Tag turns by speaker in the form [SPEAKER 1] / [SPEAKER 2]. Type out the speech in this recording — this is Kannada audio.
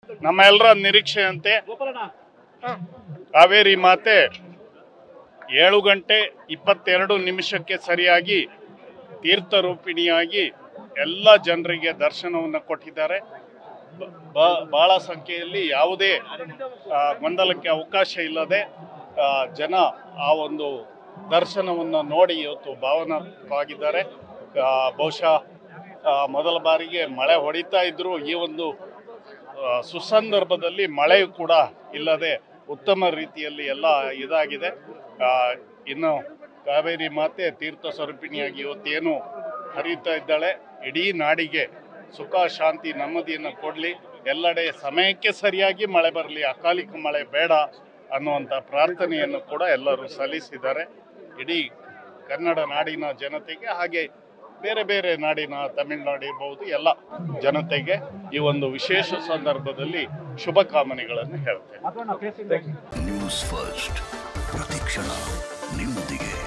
[SPEAKER 1] ನಮ್ಮೆಲ್ಲರ ನಿರೀಕ್ಷೆಯಂತೆ ಕಾವೇರಿ ಮಾತೆ ಏಳು ಗಂಟೆ ಇಪ್ಪತ್ತೆರಡು ನಿಮಿಷಕ್ಕೆ ಸರಿಯಾಗಿ ತೀರ್ಥರೂಪಿಣಿಯಾಗಿ ಎಲ್ಲ ಜನರಿಗೆ ದರ್ಶನವನ್ನು ಕೊಟ್ಟಿದ್ದಾರೆ ಬ- ಬಹಳ ಸಂಖ್ಯೆಯಲ್ಲಿ ಯಾವುದೇ ಆ, ಗೊಂದಲಕ್ಕೆ ಅವಕಾಶ ಇಲ್ಲದೆ ಆ, ಜನ ಆ ಒಂದು ದರ್ಶನವನ್ನು ನೋಡಿ ಇವತ್ತು ಭಾವನಾತ್ಮಕವಾಗಿದ್ದಾರೆ ಆ, ಬಹುಶಃ ಆ, ಮೊದಲ ಬಾರಿಗೆ ಮಳೆ ಹೊಡಿತಾ ಇದ್ರು ಈ ಒಂದು ಆ, ಸುಸಂದರ್ಭದಲ್ಲಿ ಮಳೆಯೂ ಕೂಡ ಇಲ್ಲದೆ ಉತ್ತಮ ರೀತಿಯಲ್ಲಿ ಎಲ್ಲ ಇದಾಗಿದೆ ಆ, ಇನ್ನು ಕಾವೇರಿ ಮಾತೆ ತೀರ್ಥ ಸ್ವರೂಪಿಣಿಯಾಗಿ ಇವತ್ತೇನು ಹರಿಯುತ್ತಾ ಇದ್ದಾಳೆ ಇಡೀ ನಾಡಿಗೆ ಸುಖ ಶಾಂತಿ ನೆಮ್ಮದಿಯನ್ನು ಕೊಡಲಿ ಎಲ್ಲೆಡೆ ಸಮಯಕ್ಕೆ ಸರಿಯಾಗಿ ಮಳೆ ಬರಲಿ ಅಕಾಲಿಕ ಮಳೆ ಬೇಡ ಅನ್ನುವಂಥ ಪ್ರಾರ್ಥನೆಯನ್ನು ಕೂಡ ಎಲ್ಲರೂ ಸಲ್ಲಿಸಿದ್ದಾರೆ ಇಡೀ ಕನ್ನಡ ನಾಡಿನ ಜನತೆಗೆ ಹಾಗೆ ಬೇರೆ ಬೇರೆ ನಾಡಿನ ತಮಿಳುನಾಡು ಇರ್ಬೋದು ಎಲ್ಲ ಜನತೆಗೆ ಈ ಒಂದು ವಿಶೇಷ ಸಂದರ್ಭದಲ್ಲಿ ಶುಭ ಕಾಮನೆಗಳನ್ನು ಹೇಳ್ತೇನೆ
[SPEAKER 2] ನ್ಯೂಸ್ ಫಸ್ಟ್ ಪ್ರತಿಕ್ಷಣ ನಿಮ್ಮೊಂದಿಗೆ